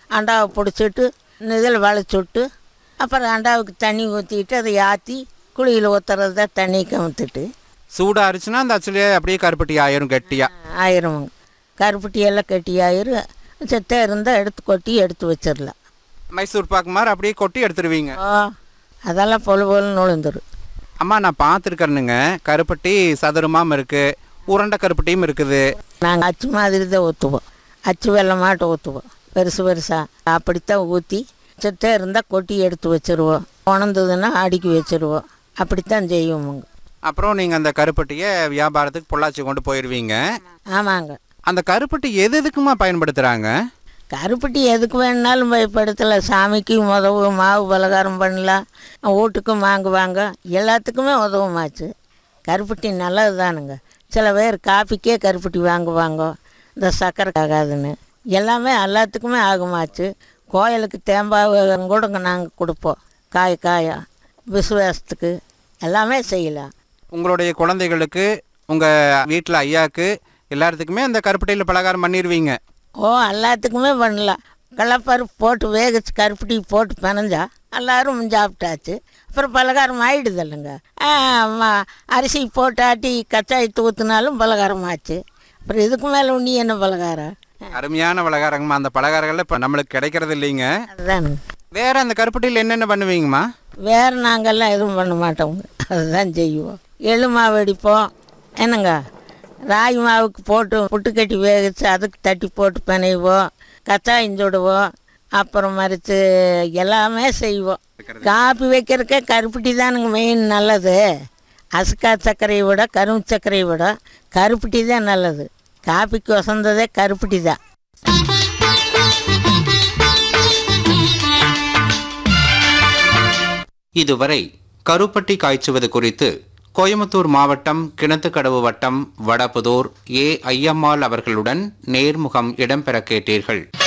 அண்டாவை பிடிச்சிட்டு இதில் வளைச்சி விட்டு அப்புறம் அண்டாவுக்கு தண்ணி ஊற்றிட்டு அதை ஆற்றி குழியில் ஊற்றுறது தான் தண்ணி கவுத்துட்டு சூடாக அரிச்சுன்னா அந்த அச்சுலேயே அப்படியே கருப்பட்டி ஆயிரும் கெட்டியாக ஆயிரம் கருப்பட்டி எல்லாம் கட்டி ஆயிரும் செத்தே இருந்தால் எடுத்து கொட்டி எடுத்து வச்சிடலாம் மைசூர் பாக்கு மாதிரி அப்படியே கொட்டி எடுத்துருவீங்க ஓ அதெல்லாம் பொழு பொழுன்னு விழுந்துரும் அம்மா நான் பார்த்துருக்கேனுங்க கருப்பட்டி சதுரமாம் இருக்குது உருண்டை கருப்பட்டியும் இருக்குது நாங்கள் அச்சு மாதிரி தான் ஊற்றுவோம் அச்சு வெள்ளமாட்டு ஊற்றுவோம் பெருசு பெருசாக அப்படித்தான் ஊற்றி செத்தே இருந்தால் கொட்டி எடுத்து வச்சிருவோம் உணர்ந்ததுன்னா அடுக்கி வச்சிருவோம் அப்படித்தான் செய்வோமுங்க அப்புறம் நீங்கள் அந்த கருப்பட்டியை வியாபாரத்துக்கு பொள்ளாச்சி கொண்டு போயிடுவீங்க ஆமாங்க அந்த கருப்பட்டி எது எதுக்குமா பயன்படுத்துகிறாங்க கருப்பட்டி எதுக்கு வேணுனாலும் பயன்படுத்தலாம் சாமிக்கு உதவு மாவு பலகாரம் பண்ணலாம் வீட்டுக்கும் வாங்குவாங்க எல்லாத்துக்குமே உதவுமாச்சு கருப்பட்டி நல்லது தானுங்க சில பேர் காப்பிக்கே கருப்பட்டி வாங்குவாங்க இந்த சக்கரை ஆகாதுன்னு எல்லாமே எல்லாத்துக்குமே ஆகுமாச்சு கோயிலுக்கு தேம்பாவு கூட நாங்கள் கொடுப்போம் காய் காயா விசுவாசத்துக்கு எல்லாமே செய்யலாம் உங்களுடைய குழந்தைகளுக்கு உங்கள் வீட்டில் ஐயாக்கு எல்லாத்துக்குமே அந்த கருப்பட்டியில் பலகாரம் பண்ணிடுவீங்க ஓ எல்லாத்துக்குமே பண்ணலாம் கடலப்பருப்பு போட்டு வேகச்சு கருப்பட்டி போட்டு பினஞ்சா எல்லாரும் சாப்பிட்டாச்சு அப்புறம் பலகாரம் ஆயிடுது இல்லைங்க அரிசி போட்டு ஆட்டி கச்சாயத்து ஊற்றினாலும் பலகாரம் ஆச்சு அப்புறம் இதுக்கு மேலே உண்ணி என்ன பலகாரம் அருமையான பலகாரங்கம்மா அந்த பலகாரங்கள் இப்போ நம்மளுக்கு கிடைக்கிறது இல்லைங்க அதுதானுங்க வேற அந்த கருப்பட்டியில் என்னென்ன பண்ணுவீங்கம்மா வேறு நாங்கள்லாம் எதுவும் பண்ண மாட்டோங்க அதுதான் செய்வோம் எள்ளு மாவு அடிப்போம் என்னங்க ராகி மாவுக்கு போட்டு புட்டு கட்டி வேகச்சு அதுக்கு தட்டி போட்டு பிணைவோம் கச்சாயம் சுடுவோம் அப்புறம் மறித்து எல்லாமே செய்வோம் காப்பி வைக்கிறதுக்கே கருப்பட்டி தானுங்க மெயின் நல்லது அசுக்கா சர்க்கரையை விட கரும்பு சர்க்கரையை விட கருப்பட்டி தான் நல்லது காப்பிக்கு வசந்ததே கருப்பட்டி தான் இதுவரை கருப்பட்டி காய்ச்சுவது குறித்து கோயமுத்தூர் மாவட்டம் கிணத்துக்கடவு வட்டம் வடபுதூர் ஏ ஐயம்மாள் அவர்களுடன் நேர்முகம் இடம்பெற கேட்டீர்கள்